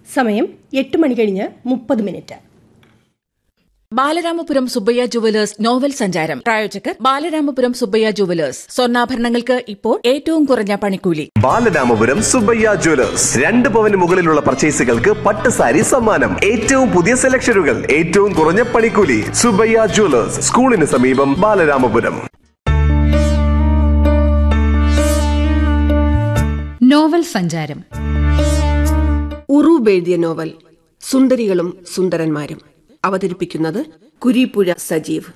സമയം എട്ട് മണി കഴിഞ്ഞ് മുപ്പത് minute Balaramapuram Subbayya jewellers novel സഞ്ചാരം പ്രായോജകർ ബാലരാമപുരം സുബ്ബയ്യ ജുവലേഴ്സ് സ്വർണ്ണാഭരണങ്ങൾക്ക് ഇപ്പോൾ ഏറ്റവും കുറഞ്ഞ പണിക്കൂലി ബാലരാമപുരം സുബ്ബയ്യ ജ്വല്ലേഴ്സ് രണ്ട് പവന് മുകളിലുള്ള പർച്ചേസുകൾക്ക് പട്ട് സാരി സമ്മാനം ഏറ്റവും പുതിയ സെലക്ഷനുകൾ ഏറ്റവും കുറഞ്ഞ പണിക്കൂലി സുബ്ബയ്യ ജ്വല്ലേഴ്സ് സ്കൂളിന് സമീപം ബാലരാമപുരം നോവൽ സഞ്ചാരം ഉറൂബ് എഴുതിയ നോവൽ സുന്ദരികളും സുന്ദരന്മാരും അവതരിപ്പിക്കുന്നത് കുരീപ്പുഴ സജീവ്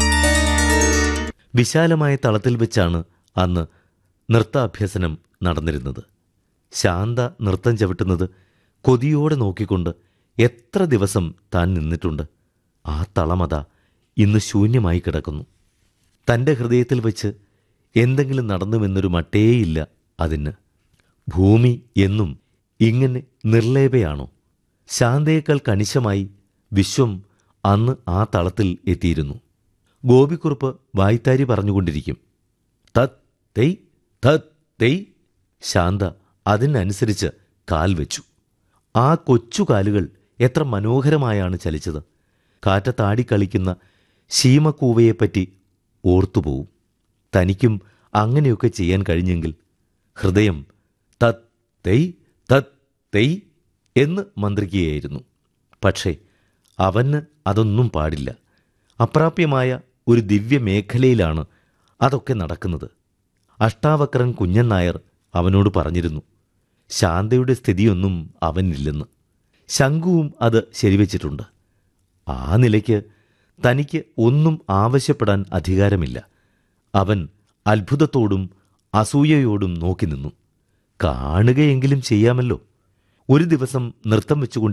വിശാലമായ തളത്തിൽ വെച്ചാണ് അന്ന് നൃത്താഭ്യസനം നടന്നിരുന്നത് ശാന്ത നൃത്തം ചവിട്ടുന്നത് കൊതിയോടെ നോക്കിക്കൊണ്ട് എത്ര ദിവസം താൻ നിന്നിട്ടുണ്ട് ആ തളമത ഇന്ന് ശൂന്യമായി കിടക്കുന്നു തൻ്റെ ഹൃദയത്തിൽ വെച്ച് എന്തെങ്കിലും നടന്നുവെന്നൊരു മട്ടേയില്ല അതിന് ഭൂമി എന്നും ഇങ്ങനെ നിർലേപയാണോ ശാന്തയേക്കാൾ കണിശമായി വിശ്വം അന്ന് ആ തളത്തിൽ എത്തിയിരുന്നു ഗോപിക്കുറുപ്പ് വായ്ത്താരി പറഞ്ഞുകൊണ്ടിരിക്കും തത് തെയ് തത് തെയ് ശാന്ത അതിനനുസരിച്ച് കാൽ വെച്ചു ആ കൊച്ചു കാലുകൾ എത്ര മനോഹരമായാണ് ചലിച്ചത് കാറ്റത്താടിക്കളിക്കുന്ന ശീമക്കൂവയെപ്പറ്റി ഓർത്തുപോവും തനിക്കും അങ്ങനെയൊക്കെ ചെയ്യാൻ കഴിഞ്ഞെങ്കിൽ ഹൃദയം തത് തെയ് തത് തെയ് എന്ന് മന്ത്രിക്കുകയായിരുന്നു പക്ഷേ അവന് അതൊന്നും പാടില്ല അപ്രാപ്യമായ ഒരു ദിവ്യമേഖലയിലാണ് അതൊക്കെ നടക്കുന്നത് അഷ്ടാവക്രൻ കുഞ്ഞൻ നായർ അവനോട് പറഞ്ഞിരുന്നു ശാന്തയുടെ സ്ഥിതിയൊന്നും അവനില്ലെന്ന് ശംഖുവും അത് ശരിവച്ചിട്ടുണ്ട് ആ നിലയ്ക്ക് തനിക്ക് ഒന്നും ആവശ്യപ്പെടാൻ അധികാരമില്ല അവൻ അത്ഭുതത്തോടും അസൂയയോടും നോക്കി നിന്നു കാണുകയെങ്കിലും ചെയ്യാമല്ലോ ഒരു ദിവസം നൃത്തം വെച്ചുകൊണ്ട്